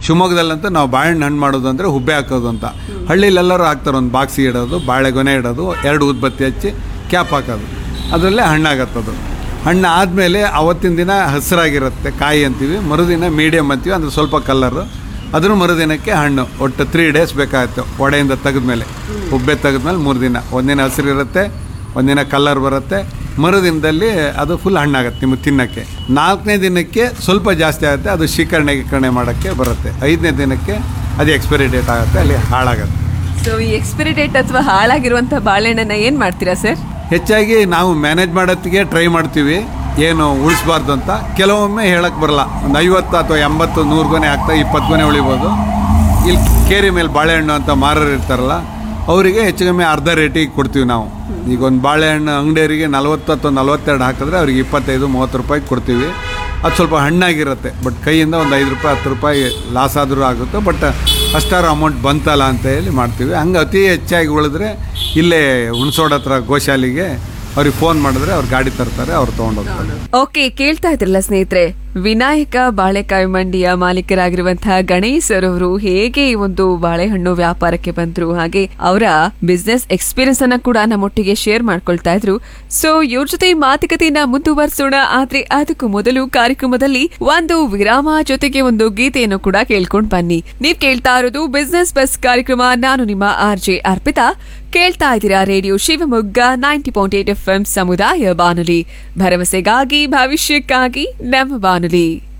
ಶಿವಮೊಗ್ಗದಲ್ಲಂತೂ ನಾವು ಬಾಳೆಹಣ್ಣು ಹಣ್ಣು ಮಾಡೋದು ಅಂದರೆ ಹುಬ್ಬೆ ಹಾಕೋದು ಅಂತ ಹಳ್ಳಿಲೆಲ್ಲರೂ ಹಾಕ್ತಾರೆ ಒಂದು ಬಾಕ್ಸಿ ಇಡೋದು ಬಾಳೆಗೊನೆ ಇಡೋದು ಎರಡು ಉದ್ಬತ್ತಿ ಹಚ್ಚಿ ಕ್ಯಾಪ್ ಹಾಕೋದು ಅದರಲ್ಲೇ ಹಣ್ಣಾಗತ್ತದು ಹಣ್ಣು ಆದಮೇಲೆ ಅವತ್ತಿನ ದಿನ ಹಸಿರಾಗಿರುತ್ತೆ ಕಾಯಿ ಅಂತೀವಿ ಮರುದಿನ ಮೀಡಿಯಮ್ ಅಂತೀವಿ ಅಂದರೆ ಸ್ವಲ್ಪ ಕಲ್ಲರು ಅದ್ರ ಮರುದಿನಕ್ಕೆ ಹಣ್ಣು ಒಟ್ಟು ತ್ರೀ ಡೇಸ್ ಬೇಕಾಗುತ್ತೆ ಒಡೆಯಿಂದ ತೆಗೆದ್ಮೇಲೆ ಉಬ್ಬೆ ತೆಗೆದ್ಮೇಲೆ ಮೂರು ದಿನ ಒಂದಿನ ಹಸಿರಿರುತ್ತೆ ಒಂದಿನ ಕಲ್ಲರ್ ಬರುತ್ತೆ ಮರುದಿನದಲ್ಲಿ ಅದು ಫುಲ್ ಹಣ್ಣಾಗುತ್ತೆ ನಿಮಗೆ ತಿನ್ನೋಕ್ಕೆ ನಾಲ್ಕನೇ ದಿನಕ್ಕೆ ಸ್ವಲ್ಪ ಜಾಸ್ತಿ ಆಗುತ್ತೆ ಅದು ಶೀಕರಣೆ ಗೀಕರಣೆ ಮಾಡೋಕ್ಕೆ ಬರುತ್ತೆ ಐದನೇ ದಿನಕ್ಕೆ ಅದು ಎಕ್ಸ್ಪೈರಿ ಡೇಟ್ ಆಗುತ್ತೆ ಅಲ್ಲಿ ಹಾಳಾಗುತ್ತೆ ಸೊ ಈ ಎಕ್ಸ್ಪೈರಿ ಡೇಟ್ ಅಥವಾ ಹಾಳಾಗಿರುವಂತಹ ಬಾಳೆಹಣ್ಣನ್ನ ಏನ್ ಮಾಡ್ತೀರಾ ಸರ್ ಹೆಚ್ಚಾಗಿ ನಾವು ಮ್ಯಾನೇಜ್ ಮಾಡೋತ್ತಿಗೆ ಟ್ರೈ ಮಾಡ್ತೀವಿ ಏನು ಉಳಿಸ್ಬಾರ್ದು ಅಂತ ಕೆಲವೊಮ್ಮೆ ಹೇಳಕ್ಕೆ ಬರಲ್ಲ ಒಂದು ಐವತ್ತು ಅಥವಾ ಎಂಬತ್ತು ನೂರು ಗೊನೆ ಆಗ್ತಾ ಇಪ್ಪತ್ತು ಗೊನೆ ಉಳಿಬೋದು ಇಲ್ಲಿ ಕೇರಿ ಮೇಲೆ ಬಾಳೆಹಣ್ಣು ಅಂತ ಮಾರೋರು ಇರ್ತಾರಲ್ಲ ಅವರಿಗೆ ಹೆಚ್ಚು ಕಮ್ಮಿ ಅರ್ಧ ರೇಟಿಗೆ ಕೊಡ್ತೀವಿ ನಾವು ಈಗ ಒಂದು ಬಾಳೆಹಣ್ಣು ಅಂಗಡಿಯವರಿಗೆ ನಲ್ವತ್ತು ಅಥವಾ ನಲ್ವತ್ತೆರಡು ಹಾಕಿದ್ರೆ ಅವ್ರಿಗೆ ಇಪ್ಪತ್ತೈದು ಮೂವತ್ತು ರೂಪಾಯಿ ಕೊಡ್ತೀವಿ ಅದು ಸ್ವಲ್ಪ ಹಣ್ಣಾಗಿರುತ್ತೆ ಬಟ್ ಕೈಯಿಂದ ಒಂದು ಐದು ರೂಪಾಯಿ ಹತ್ತು ರೂಪಾಯಿ ಲಾಸ್ ಆದರೂ ಆಗುತ್ತೆ ಬಟ್ ಅಷ್ಟಾರು ಅಮೌಂಟ್ ಬಂತಲ್ಲ ಅಂತ ಹೇಳಿ ಮಾಡ್ತೀವಿ ಹಂಗೆ ಅತಿ ಹೆಚ್ಚಾಗಿ ಉಳಿದ್ರೆ ಇಲ್ಲೇ ಹುಣಸೋಡ್ ಹತ್ರ ಗೋಶಾಲಿಗೆ ಅವ್ರಿಗೆ ಫೋನ್ ಮಾಡಿದ್ರೆ ಅವ್ರು ಗಾಡಿ ತರ್ತಾರೆ ಅವ್ರು ತೊಗೊಂಡೋಗ್ತಾರೆ ಓಕೆ ಕೇಳ್ತಾ ಇದ್ರಲ್ಲ ಸ್ನೇಹಿತರೆ ವಿನಾಯಕ ಬಾಳೆಕಾಯಿ ಮಂಡಿಯ ಮಾಲೀಕರಾಗಿರುವಂತಹ ಗಣೇಶ್ ಸರ್ ಅವರು ಹೇಗೆ ಈ ಒಂದು ಬಾಳೆಹಣ್ಣು ವ್ಯಾಪಾರಕ್ಕೆ ಬಂದ್ರು ಹಾಗೆ ಅವರ ಬಿಸ್ನೆಸ್ ಎಕ್ಸ್ಪೀರಿಯನ್ಸ್ ಅನ್ನ ಕೂಡ ನಮ್ಮೊಟ್ಟಿಗೆ ಶೇರ್ ಮಾಡ್ಕೊಳ್ತಾ ಇದ್ರು ಸೊ ಇವ್ರ ಜೊತೆ ಈ ಮಾತುಕತೆಯನ್ನ ಮುಂದುವರಿಸೋಣ ಆದ್ರೆ ಅದಕ್ಕೂ ಮೊದಲು ಕಾರ್ಯಕ್ರಮದಲ್ಲಿ ಒಂದು ವಿರಾಮ ಜೊತೆಗೆ ಒಂದು ಗೀತೆಯನ್ನು ಕೂಡ ಕೇಳ್ಕೊಂಡ್ ಬನ್ನಿ ನೀವ್ ಕೇಳ್ತಾ ಇರೋದು ಬಿಸ್ನೆಸ್ ಬಸ್ ಕಾರ್ಯಕ್ರಮ ನಾನು ನಿಮ್ಮ ಆರ್ ಜೆ ಅರ್ಪಿತಾ ಕೇಳ್ತಾ ಇದ್ದೀರಾ radio Shivamogga ninety point eight F ಸಮುದಾಯ ಬಾನುಲಿ ಭರವಸೆಗಾಗಿ ಭವಿಷ್ಯಕ್ಕಾಗಿ ನಮ್ಮ ಬಾನುಲಿ